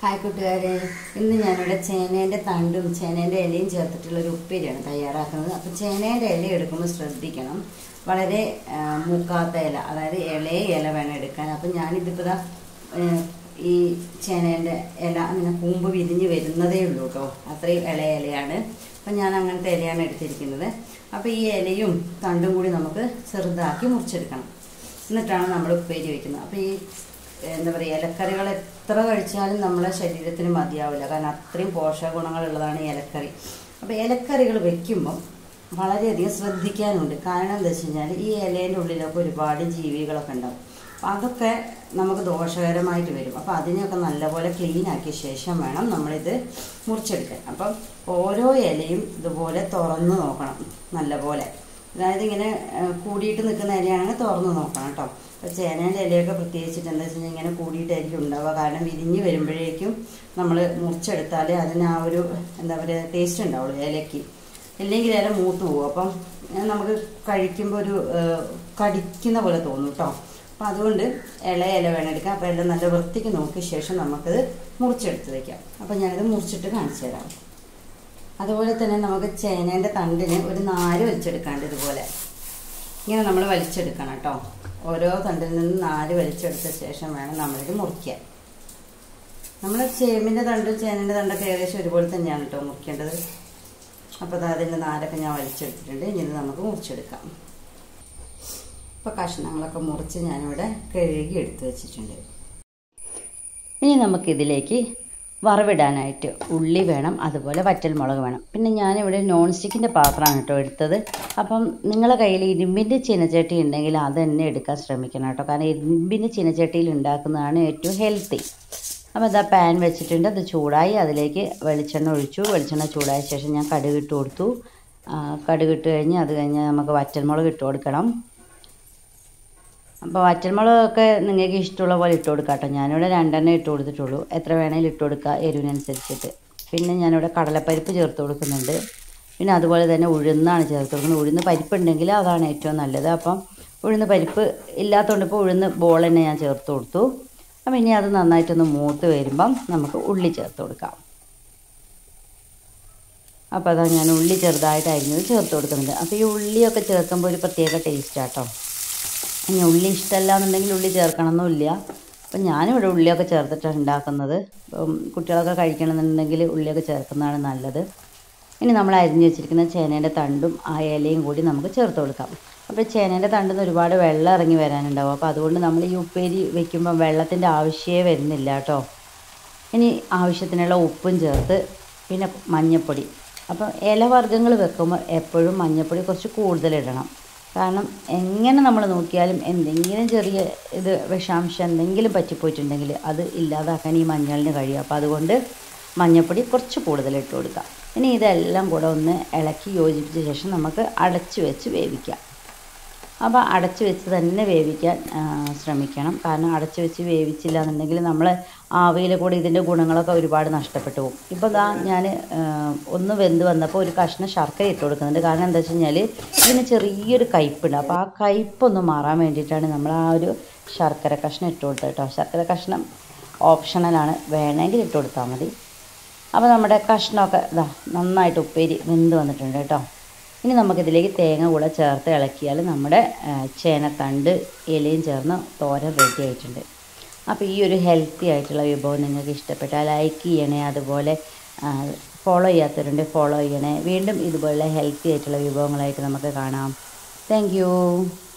hi കൂട്ടുകാരെ ഇന്ന് ഞാനിവിടെ ചേനേൻ്റെ തണ്ടും ചേനേൻ്റെ ഇലയും ചേർത്തിട്ടുള്ള ഒരു ഉപ്പേരിയാണ് തയ്യാറാക്കുന്നത് അപ്പോൾ ചേനേൻ്റെ ഇല എടുക്കുമ്പോൾ ശ്രദ്ധിക്കണം വളരെ ആ, മൂക്കാത്ത ഇല അതായത് ഇളയ ഇല വേണം എടുക്കാൻ അപ്പം ഞാനിതിപ്പോൾ ദാ, ഏ, ഈ ചേനേൻ്റെ ഇല അങ്ങനെ കൂമ്പ് വിരിഞ്ഞ് വരുന്നതേ ഉള്ളൂ കേട്ടോ അത്രയും ഇളയ ഇലയാണ് അപ്പം ഞാൻ അങ്ങനത്തെ ഇലയാണ് എടുത്തിരിക്കുന്നത് അപ്പോൾ ഈ ഇലയും തണ്ടും കൂടി നമുക്ക് ചെറുതാക്കി മുറിച്ചെടുക്കണം എന്നിട്ടാണ് നമ്മൾ ഉപ്പേരി വയ്ക്കുന്നത് അപ്പോൾ ഈ എന്താ പറയുക ഇലക്കറികൾ എത്ര കഴിച്ചാലും നമ്മളെ ശരീരത്തിന് മതിയാവില്ല കാരണം അത്രയും പോഷക ഗുണങ്ങളുള്ളതാണ് ഈ ഇലക്കറി അപ്പോൾ ഇലക്കറികൾ വെക്കുമ്പം വളരെയധികം ശ്രദ്ധിക്കാനുണ്ട് കാരണം എന്താ വെച്ച് കഴിഞ്ഞാൽ ഈ ഇലേൻ്റെ ഉള്ളിലൊക്കെ ഒരുപാട് ജീവികളൊക്കെ ഉണ്ടാവും അപ്പം അതൊക്കെ നമുക്ക് ദോഷകരമായിട്ട് വരും അപ്പോൾ അതിനെയൊക്കെ നല്ലപോലെ ക്ലീൻ ആക്കിയ ശേഷം വേണം നമ്മളിത് മുറിച്ചെടുക്കാൻ അപ്പം ഓരോ ഇലയും ഇതുപോലെ തുറന്ന് നോക്കണം നല്ലപോലെ അതായത് ഇങ്ങനെ ആ, കൂടിയിട്ട് നിൽക്കുന്ന ഇലയാണെങ്കിൽ തുറന്ന് നോക്കണം കേട്ടോ അപ്പോൾ ചേനേൻ്റെ ഇലയൊക്കെ പ്രത്യേകിച്ചിട്ട് എന്താ വെച്ച് കഴിഞ്ഞാൽ ഇങ്ങനെ കൂടിയിട്ടായിരിക്കും ഉണ്ടാവുക കാരണം വിരിഞ്ഞ് വരുമ്പോഴേക്കും നമ്മൾ മുറിച്ചെടുത്താൽ അതിന് ആ ഒരു എന്താ പറയുക ടേസ്റ്റ് ഉണ്ടാവുള്ളൂ ഇലയ്ക്ക് ഇല്ലെങ്കിൽ ഇല മൂത്ത് പോകും അപ്പം ഏ, നമുക്ക് കഴിക്കുമ്പോൾ ഒരു ഏ, കടിക്കുന്ന പോലെ തോന്നും കേട്ടോ അപ്പം അതുകൊണ്ട് ഇളയ ഇല വേണം എടുക്കാം അപ്പോൾ എല്ലാം നല്ല വൃത്തിക്ക് നോക്കിയ ശേഷം നമുക്കത് മുറിച്ചെടുത്ത് വയ്ക്കാം അപ്പം ഞാനിത് മുറിച്ചിട്ട് കാണിച്ചു തരാം അതുപോലെ തന്നെ നമുക്ക് ചേനേൻ്റെ തണ്ടിന് ഒരു നാര് വലിച്ചെടുക്കാണ്ട് ഇതുപോലെ ഇങ്ങനെ നമ്മൾ വലിച്ചെടുക്കണം കേട്ടോ ഓരോ തണ്ടിൽ നിന്ന് നാര് വലിച്ചെടുത്ത ശേഷം വേണം നമ്മളിത് മുറിക്കാൻ നമ്മൾ ചേമ്പിൻ്റെ തണ്ടും ചേനേൻ്റെ തണ്ടൊക്കെ ഏകദേശം ഒരുപോലെ തന്നെയാണ് കേട്ടോ മുറിക്കേണ്ടത് അപ്പോൾ അത് അതിൻ്റെ നാരൊക്കെ ഞാൻ വലിച്ചെടുത്തിട്ടുണ്ട് ഇനി ഇത് നമുക്ക് മുറിച്ചെടുക്കാം ഇപ്പോൾ കഷ്ണങ്ങളൊക്കെ മുറിച്ച് ഞാനിവിടെ കഴുകി എടുത്ത് വെച്ചിട്ടുണ്ട് ഇനി നമുക്കിതിലേക്ക് വറവിടാനായിട്ട് ഉള്ളി വേണം അതുപോലെ വറ്റൽമുളക് വേണം പിന്നെ ഞാനിവിടെ നോൺ സ്റ്റിക്കിൻ്റെ പാത്രമാണ് കേട്ടോ എടുത്തത് അപ്പം നിങ്ങളെ കയ്യിൽ ഇരുമ്പിൻ്റെ ചീനച്ചട്ടി ഉണ്ടെങ്കിൽ അത് തന്നെ എടുക്കാൻ ശ്രമിക്കണം കേട്ടോ കാരണം ഇരുമ്പിൻ്റെ ചീനച്ചട്ടിയിൽ ഉണ്ടാക്കുന്നതാണ് ഏറ്റവും ഹെൽത്തി അപ്പോൾ ഇതാ പാൻ വെച്ചിട്ടുണ്ട് അത് ചൂടായി അതിലേക്ക് വെളിച്ചെണ്ണ ഒഴിച്ചു വെളിച്ചെണ്ണ ചൂടായ ശേഷം ഞാൻ കടുക് ഇട്ട് കൊടുത്തു ആ, കടുക് ഇട്ട് കഴിഞ്ഞ് അത് കഴിഞ്ഞ് നമുക്ക് വറ്റൽമുളക് ഇട്ട് കൊടുക്കണം അപ്പോൾ വറ്റൽമുളകൊക്കെ നിങ്ങൾക്ക് ഇഷ്ടമുള്ള പോലെ ഇട്ട് കൊടുക്കാം കേട്ടോ ഞാനിവിടെ രണ്ടെണ്ണം ഇട്ട് കൊടുത്തിട്ടുള്ളൂ എത്ര വേണേലും ഇട്ട് കൊടുക്കുക എരിവിനനുസരിച്ചിട്ട് പിന്നെ ഞാനിവിടെ കടലപ്പരിപ്പ് ചേർത്ത് കൊടുക്കുന്നുണ്ട് പിന്നെ അതുപോലെ തന്നെ ഉഴുന്നാണ് ചേർത്ത് കൊടുക്കുന്നത് ഉഴുന്ന് പരിപ്പ് ഉണ്ടെങ്കിൽ അതാണ് ഏറ്റവും നല്ലത് അപ്പം ഉഴുന്ന് പരിപ്പ് ഇല്ലാത്തതുകൊണ്ട് ഇപ്പോൾ ഉഴുന്ന് ബോൾ തന്നെ ഞാൻ ചേർത്ത് കൊടുത്തു അപ്പം ഇനി അത് നന്നായിട്ടൊന്ന് മൂത്ത് വരുമ്പം നമുക്ക് ഉള്ളി ചേർത്ത് കൊടുക്കാം അപ്പോൾ അതാ ഞാൻ ഉള്ളി ചെറുതായിട്ട് അരിഞ്ഞത് ചേർത്ത് കൊടുക്കുന്നുണ്ട് അപ്പോൾ ഈ ഉള്ളിയൊക്കെ ചേർക്കുമ്പോൾ ഒരു പ്രത്യേക ടേസ്റ്റാണ് കേട്ടോ ഇനി ഉള്ളി ഇഷ്ടമല്ല എന്നുണ്ടെങ്കിൽ ഉള്ളി ചേർക്കണമെന്നില്ല അപ്പം ഞാനിവിടെ ഉള്ളിയൊക്കെ ചേർത്തിട്ടാണ് ഉണ്ടാക്കുന്നത് അപ്പം കുട്ടികളൊക്കെ കഴിക്കണമെന്നുണ്ടെങ്കിൽ ഉള്ളിയൊക്കെ ചേർക്കുന്നതാണ് നല്ലത് ഇനി നമ്മൾ അരിഞ്ഞ് വെച്ചിരിക്കുന്ന ചേനേൻ്റെ തണ്ടും ആ ഇലയും കൂടി നമുക്ക് ചേർത്ത് കൊടുക്കാം അപ്പോൾ ചേനേൻ്റെ തണ്ടിൽ നിന്ന് ഒരുപാട് വെള്ളം ഇറങ്ങി വരാനുണ്ടാവും അപ്പോൾ അതുകൊണ്ട് നമ്മൾ ഈ ഉപ്പേരി വെക്കുമ്പോൾ വെള്ളത്തിൻ്റെ ആവശ്യമേ വരുന്നില്ല കേട്ടോ ഇനി ആവശ്യത്തിനുള്ള ഉപ്പും ചേർത്ത് പിന്നെ മഞ്ഞൾപ്പൊടി അപ്പം ഇലവർഗ്ഗങ്ങൾ വെക്കുമ്പോൾ എപ്പോഴും മഞ്ഞൾപ്പൊടി കുറച്ച് കൂടുതലിടണം കാരണം എങ്ങനെ നമ്മൾ നോക്കിയാലും എന്തെങ്കിലും ചെറിയ ഇത് വിഷാംശം എന്തെങ്കിലും പറ്റിപ്പോയിട്ടുണ്ടെങ്കിൽ അത് ഇല്ലാതാക്കാൻ ഈ മഞ്ഞളിന് കഴിയും അപ്പോൾ അതുകൊണ്ട് മഞ്ഞൾപ്പൊടി കുറച്ച് കൂടുതൽ ഇട്ട് കൊടുക്കാം ഇനി ഇതെല്ലാം കൂടെ ഒന്ന് ഇളക്കി യോജിപ്പിച്ച ശേഷം നമുക്ക് അടച്ച് വെച്ച് വേവിക്കാം അപ്പോൾ അടച്ച് വെച്ച് തന്നെ വേവിക്കാൻ ആ, ശ്രമിക്കണം കാരണം അടച്ച് വെച്ച് വേവിച്ചില്ല എന്നുണ്ടെങ്കിൽ നമ്മൾ ആവിയിൽ കൂടെ ഇതിൻ്റെ ഗുണങ്ങളൊക്കെ ഒരുപാട് നഷ്ടപ്പെട്ടു പോകും ഇപ്പോൾ ദാ ഞാൻ ഒന്ന് വെന്ത് വന്നപ്പോൾ ഒരു കഷ്ണം ശർക്കര ഇട്ട് കൊടുക്കുന്നുണ്ട് കാരണം എന്താ വെച്ച് കഴിഞ്ഞാൽ ഇതിന് ചെറിയൊരു കയ്പുണ്ട് അപ്പോൾ ആ കയ്പൊന്ന് മാറാൻ വേണ്ടിയിട്ടാണ് നമ്മൾ ആ ഒരു ശർക്കര കഷ്ണം ഇട്ട് കൊടുത്തത് കേട്ടോ ശർക്കര കഷ്ണം ഓപ്ഷണലാണ് വേണമെങ്കിൽ ഇട്ട് കൊടുത്താൽ മതി അപ്പോൾ നമ്മുടെ കഷ്ണമൊക്കെ ഇതാ നന്നായിട്ട് ഉപ്പേരി വെന്ത് വന്നിട്ടുണ്ട് കേട്ടോ ഇനി നമുക്കിതിലേക്ക് തേങ്ങ കൂടെ ചേർത്ത് ഇളക്കിയാൽ നമ്മുടെ ആ, ചേനത്തണ്ട് ഇലയും ചേർന്ന് തോരൻ റെഡി ആയിട്ടുണ്ട് അപ്പോൾ ഈ ഒരു ഹെൽത്തി ആയിട്ടുള്ള വിഭവം നിങ്ങൾക്ക് ഇഷ്ടപ്പെട്ടാൽ ലൈക്ക് ചെയ്യണേ അതുപോലെ ഫോളോ ചെയ്യാത്തവരുണ്ട് ഫോളോ ചെയ്യണേ വീണ്ടും ഇതുപോലുള്ള ഹെൽത്തി ആയിട്ടുള്ള വിഭവങ്ങളായിട്ട് നമുക്ക് കാണാം താങ്ക്